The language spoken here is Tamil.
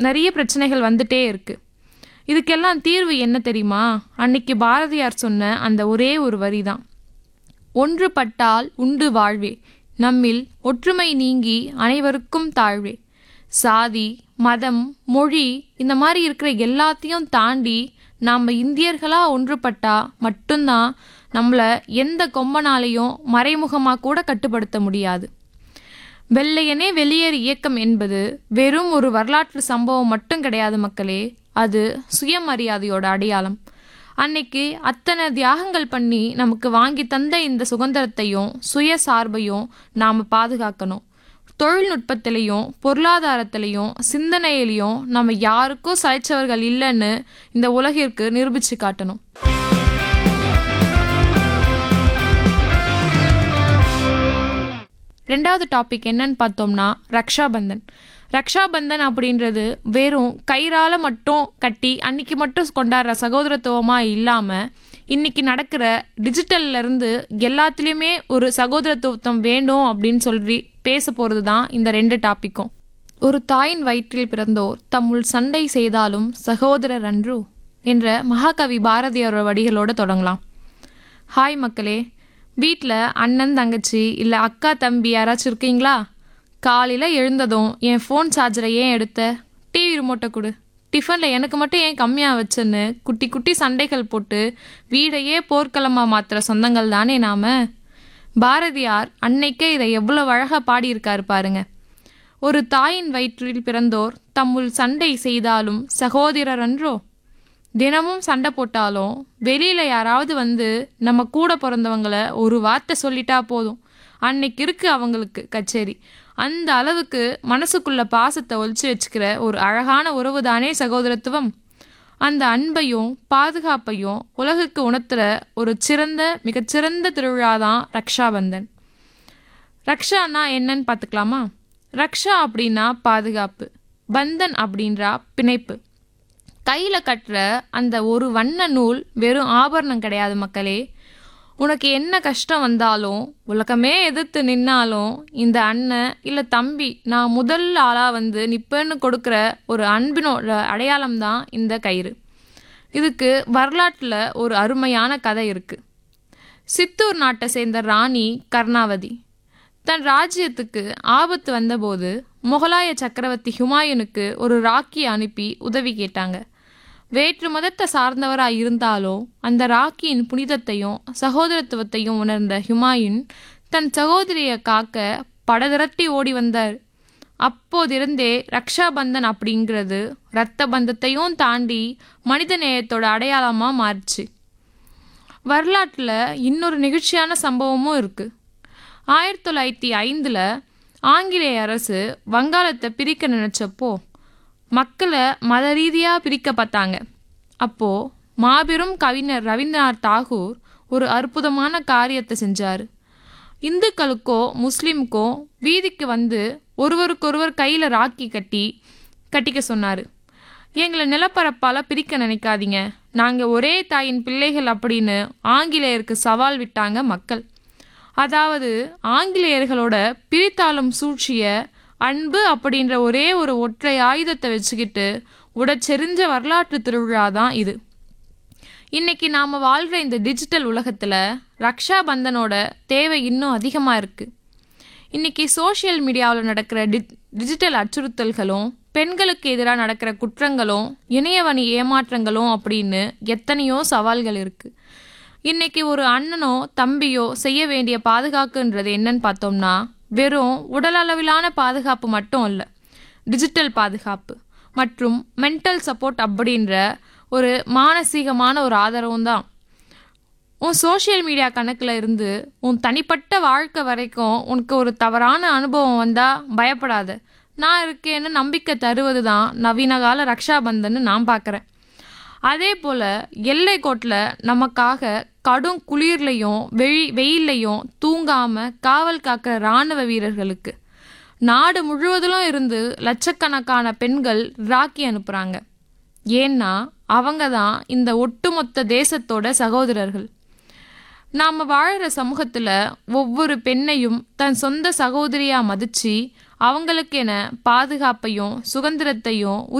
நிறைய பிரச்சனைகள் வந்துட்டே இருக்கு இதுக்கெல்லாம் தீர்வு என்ன தெரியுமா அன்னைக்கு பாரதியார் சொன்ன அந்த ஒரே ஒரு வரி தான் ஒன்றுபட்டால் உண்டு வாழ்வே நம்மில் ஒற்றுமை நீங்கி அனைவருக்கும் தாழ்வே சாதி மதம் மொழி இந்த மாதிரி இருக்கிற எல்லாத்தையும் தாண்டி நாம் இந்தியர்களாக ஒன்றுபட்டா மட்டும்தான் நம்மளை எந்த கொம்பனாலையும் மறைமுகமாக கூட கட்டுப்படுத்த முடியாது வெள்ளையனே வெளியேறு இயக்கம் என்பது வெறும் ஒரு வரலாற்று சம்பவம் மட்டும் கிடையாது மக்களே அது சுயமரியாதையோட அடையாளம் அன்னைக்கு அத்தனை தியாகங்கள் பண்ணி நமக்கு வாங்கி தந்த இந்த சுதந்திரத்தையும் சுயசார்பையும் நாம் பாதுகாக்கணும் தொழில்நுட்பத்திலையும் பொருளாதாரத்திலையும் சிந்தனையிலையும் நம்ம யாருக்கும் சளைச்சவர்கள் இல்லைன்னு இந்த உலகிற்கு நிரூபித்து காட்டணும் ரெண்டாவது டாபிக் என்னன்னு பார்த்தோம்னா ரக்ஷாபந்தன் ரக்ஷாபந்தன் அப்படின்றது வெறும் கயிறால மட்டும் கட்டி அன்னைக்கு மட்டும் கொண்டாடுற சகோதரத்துவமாக இல்லாமல் இன்னைக்கு நடக்கிற டிஜிட்டல்ல இருந்து எல்லாத்துலேயுமே ஒரு சகோதரத்துவம் வேண்டும் அப்படின்னு சொல்லி பேச போகிறது தான் இந்த ரெண்டு டாப்பிக்கும் ஒரு தாயின் வயிற்றில் பிறந்தோர் தம்முள் சண்டை செய்தாலும் சகோதரர் அன்று என்ற மகாகவி பாரதியாரோட வடிகளோட தொடங்கலாம் ஹாய் மக்களே வீட்டில் அண்ணன் தங்கச்சி இல்லை அக்கா தம்பி யாராச்சும் இருக்கீங்களா காலையில் எழுந்ததும் என் ஃபோன் சார்ஜரை ஏன் எடுத்த டிவி ரிமோட்டை கொடு டிஃபனில் எனக்கு மட்டும் ஏன் கம்மியாக வச்சேன்னு குட்டி குட்டி சண்டைகள் போட்டு வீடையே போர்க்களமாக மாற்றுற சொந்தங்கள் தானே நாம பாரதியார் அன்னைக்கே இதை எவ்வளோ அழகாக பாடியிருக்காரு பாருங்க ஒரு தாயின் வயிற்றில் பிறந்தோர் தம்முள் சண்டை செய்தாலும் சகோதரர் அன்றோ தினமும் சண்டை போட்டாலும் வெளியில் யாராவது வந்து நம்ம கூட பிறந்தவங்கள ஒரு வார்த்தை சொல்லிட்டா போதும் அன்னைக்கு இருக்கு அவங்களுக்கு கச்சேரி அந்த அளவுக்கு மனசுக்குள்ள பாசத்தை ஒழிச்சு வச்சுக்கிற ஒரு அழகான உறவு தானே சகோதரத்துவம் அந்த அன்பையும் பாதுகாப்பையும் உலகுக்கு உணர்த்துற ஒரு சிறந்த மிகச்சிறந்த திருவிழா தான் ரக்ஷாபந்தன் ரக்ஷானா என்னன்னு பார்த்துக்கலாமா ரக்ஷா அப்படின்னா பாதுகாப்பு பந்தன் அப்படின்றா பிணைப்பு கையில் கட்டுற அந்த ஒரு வண்ண நூல் வெறும் ஆபரணம் கிடையாது மக்களே உனக்கு என்ன கஷ்டம் வந்தாலும் உலகமே எதிர்த்து நின்னாலும் இந்த அண்ணன் இல்லை தம்பி நான் முதல் ஆளாக வந்து நிப்பேன்னு கொடுக்குற ஒரு அன்பினோட அடையாளம் தான் இந்த கயிறு இதுக்கு வரலாற்றில் ஒரு அருமையான கதை இருக்குது சித்தூர் நாட்டை சேர்ந்த ராணி கர்ணாவதி தன் ராஜ்யத்துக்கு ஆபத்து வந்தபோது முகலாய சக்கரவர்த்தி ஹுமாயூனுக்கு ஒரு ராக்கி அனுப்பி உதவி கேட்டாங்க வேற்று மதத்தை சார்ந்தவராக இருந்தாலும் அந்த ராக்கியின் புனிதத்தையும் சகோதரத்துவத்தையும் உணர்ந்த ஹுமாயூன் தன் சகோதரியை காக்க படதிரட்டி ஓடி வந்தார் அப்போதிருந்தே ரக்ஷாபந்தன் அப்படிங்கிறது இரத்த பந்தத்தையும் தாண்டி மனித நேயத்தோட அடையாளமாக மாறுச்சு வரலாற்றில் இன்னொரு நிகழ்ச்சியான சம்பவமும் இருக்குது ஆயிரத்தி தொள்ளாயிரத்தி ஐந்தில் ஆங்கிலேய அரசு வங்காளத்தை பிரிக்க நினச்சப்போ மக்களை மத ரீதியாக பிரிக்க பார்த்தாங்க அப்போது மாபெரும் கவிஞர் ரவீந்திரநாத் தாகூர் ஒரு அற்புதமான காரியத்தை செஞ்சார் இந்துக்களுக்கோ முஸ்லீமுக்கோ வீதிக்கு வந்து ஒருவருக்கொருவர் கையில் ராக்கி கட்டி கட்டிக்க சொன்னார் எங்களை நிலப்பரப்பால் பிரிக்க நினைக்காதீங்க நாங்கள் ஒரே தாயின் பிள்ளைகள் அப்படின்னு ஆங்கிலேயருக்கு சவால் விட்டாங்க மக்கள் அதாவது ஆங்கிலேயர்களோட பிரித்தாளும் சூழ்ச்சிய அன்பு அப்படின்ற ஒரே ஒரு ஒற்றை ஆயுதத்தை வச்சுக்கிட்டு உடச்செறிஞ்ச வரலாற்று திருவிழா தான் இது இன்னைக்கு நாம் வாழ்கிற இந்த டிஜிட்டல் உலகத்தில் ரக்ஷா பந்தனோட தேவை இன்னும் அதிகமாக இருக்குது இன்னைக்கு சோஷியல் மீடியாவில் நடக்கிற டி டிஜிட்டல் அச்சுறுத்தல்களும் பெண்களுக்கு எதிராக நடக்கிற குற்றங்களும் இணையவணி ஏமாற்றங்களும் அப்படின்னு எத்தனையோ சவால்கள் இருக்குது இன்னைக்கு ஒரு அண்ணனோ தம்பியோ செய்ய வேண்டிய பாதுகாப்புன்றது என்னன்னு பார்த்தோம்னா வெறும் உடல் அளவிலான பாதுகாப்பு மட்டும் இல்லை டிஜிட்டல் பாதுகாப்பு மற்றும் மென்டல் சப்போர்ட் அப்படின்ற ஒரு மானசீகமான ஒரு ஆதரவும் தான் உன் சோஷியல் மீடியா கணக்கில் இருந்து உன் தனிப்பட்ட வாழ்க்கை வரைக்கும் உனக்கு ஒரு தவறான அனுபவம் வந்தால் பயப்படாத நான் இருக்கேன்னு நம்பிக்கை தருவது தான் நவீன கால ரக்ஷாபந்தன்னு நான் பார்க்குறேன் அதே போல் எல்லை கோட்டில் நமக்காக கடும் குளிர்லையும் வெயி வெயில்லையும் தூங்காமல் காவல் காக்கிற இராணுவ வீரர்களுக்கு நாடு முழுவதிலும் இருந்து லட்சக்கணக்கான பெண்கள் ராக்கி அனுப்புகிறாங்க ஏன்னா அவங்க தான் இந்த ஒட்டுமொத்த தேசத்தோட சகோதரர்கள் நாம் வாழ்கிற சமூகத்தில் ஒவ்வொரு பெண்ணையும் தன் சொந்த சகோதரியாக மதித்து அவங்களுக்கென பாதுகாப்பையும் சுதந்திரத்தையும்